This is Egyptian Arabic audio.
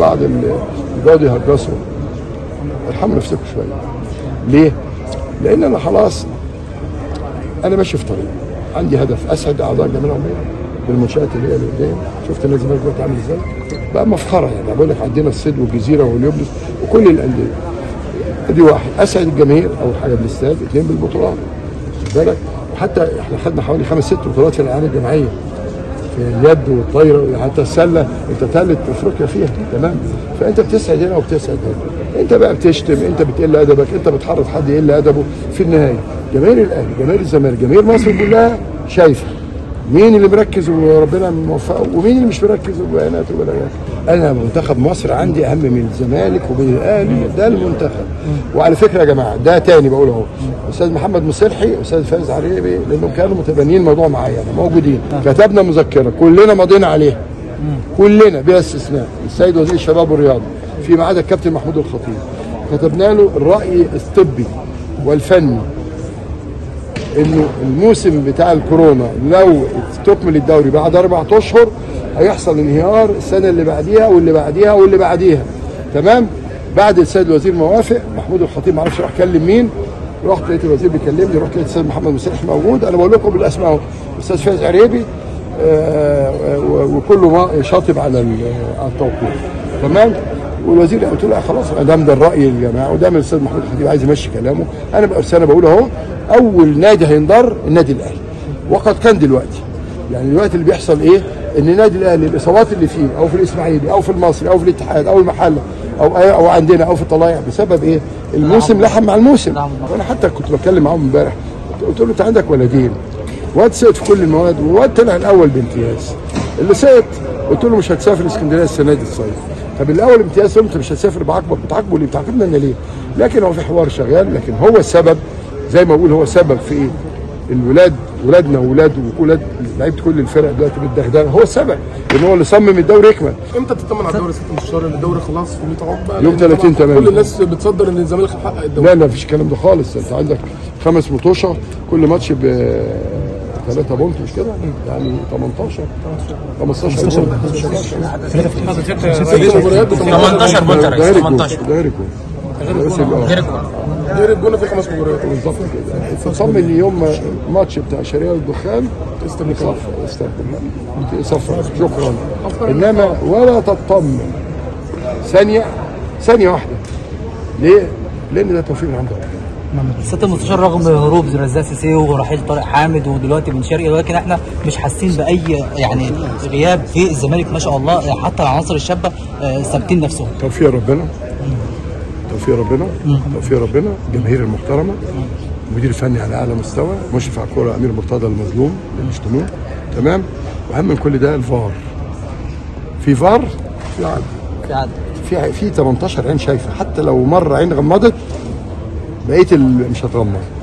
بعض اللي بيقعدوا يهجصوا ارحموا نفسكم شويه ليه؟ لان انا خلاص انا ماشي في طريق عندي هدف اسعد اعضاء الجمعيه العموميه بالمنشات اللي هي اللي قدام شفت الناس زمان دلوقتي عامل ازاي؟ بقى مفخره يعني بقول لك عندنا الصيد والجزيره واليوبلس وكل الانديه ادي واحد اسعد الجماهير اول حاجه بالاستاد اثنين بالبطولات خد بالك وحتى احنا خدنا حوالي خمس ست بطولات في الالعاب الجماعيه في اليد والطايره حتى السله انت ثالث افريقيا فيها تمام فانت بتسعد هنا وبتسعد هنا انت بقى بتشتم انت بتقل ادبك انت بتحرض حد يقل ادبه في النهايه جماهير الاهلي جماهير الزمالك جماهير مصر كلها شايفه مين اللي مركز وربنا موفقه ومين اللي مش مركز وبيانات وبلاغات انا منتخب مصر عندي اهم من الزمالك ومن الاهلي ده المنتخب وعلى فكره يا جماعه ده تاني بقول اهو استاذ محمد مصلحي استاذ فايز عريبي لانهم كانوا متبنيين الموضوع معايا انا موجودين كتبنا مذكره كلنا مضينا عليها كلنا بلا استثناء السيد وزير الشباب والرياضه فيما عدا الكابتن محمود الخطيب كتبنا له الراي الطبي والفني انه الموسم بتاع الكورونا لو استكمل الدوري بعد اربع اشهر هيحصل انهيار السنه اللي بعديها واللي بعديها واللي بعديها تمام بعد السيد الوزير ما وافق محمود الخطيب ما اعرفش راح كلم مين رحت لقيت الوزير بيكلمني رحت لقيت الاستاذ محمد مسلح موجود انا بقول لكم بالاسماء اهو الاستاذ فايز عريبي آه، و- وكله ما- شاطب على ال- على التوقيع تمام والوزير قلت له لا خلاص ما دام ده الراي يا جماعه ودام الاستاذ محمود الخطيب عايز يمشي كلامه انا بقى بس انا بقول اهو اول نادي هينضر النادي الاهلي وقد كان دلوقتي يعني دلوقتي اللي بيحصل ايه ان النادي الاهلي الاصابات اللي فيه او في الاسماعيلي او في المصري او في الاتحاد او المحله او او عندنا او في الطلايع بسبب ايه الموسم لحم مع الموسم وانا حتى كنت بتكلم معاهم امبارح قلت له انت عندك ولدين واد سقط في كل المواد وواد طلع الاول بامتياز اللي سقط قلت له مش هتسافر اسكندريه السنه دي الصيف طب الاول امتياز قلت مش هتسافر بعاقبك بتعاقبه ليه بتعاقبنا انا ليه لكن هو في حوار شغال لكن هو السبب زي ما اقول هو سبب في ايه الولاد ولادنا وولاد وولاد لعيبه كل الفرق دلوقتي بالدغدغه هو السبب لان هو اللي صمم الدوري يكمل امتى تطمن على الدوري ست مشوار ان الدوري خلاص في 100 عقبه يوم لأن 30 طبعاً تمام. كل الناس بتصدر ان الزمالك حقق الدوري لا لا مفيش الكلام ده خالص انت عندك خمس مطوشه كل ماتش ب 3 بونت مش كده يعني 18 15 ست مباريات ب 18 بونت يا ريس 18 ده غير الجول غير الجول غير الجونه في خمس مباريات بالظبط كده فصمم يوم ما الماتش بتاع شريعه الدخان استنى صفر شكرا انما ولا تطمن ثانيه ثانيه واحده ليه؟ لان ده توفيق من عند ربنا ست المستشار رغم هروب رزاق سيسي ورحيل طارق حامد ودلوقتي بن شرقي ولكن احنا مش حاسين باي يعني غياب في الزمالك ما شاء الله حتى العناصر الشابه آه، ثابتين نفسهم توفيق ربنا توفيق ربنا توفيق ربنا الجماهير المحترمه المدير الفني على اعلى مستوى مشرف على الكوره امير مرتضى المظلوم اللي بيشتموه تمام واهم من كل ده الفار في فار في عدل في عدد في في 18 عين شايفه حتى لو مره عين غمضت بقيه ال- مش هتغمض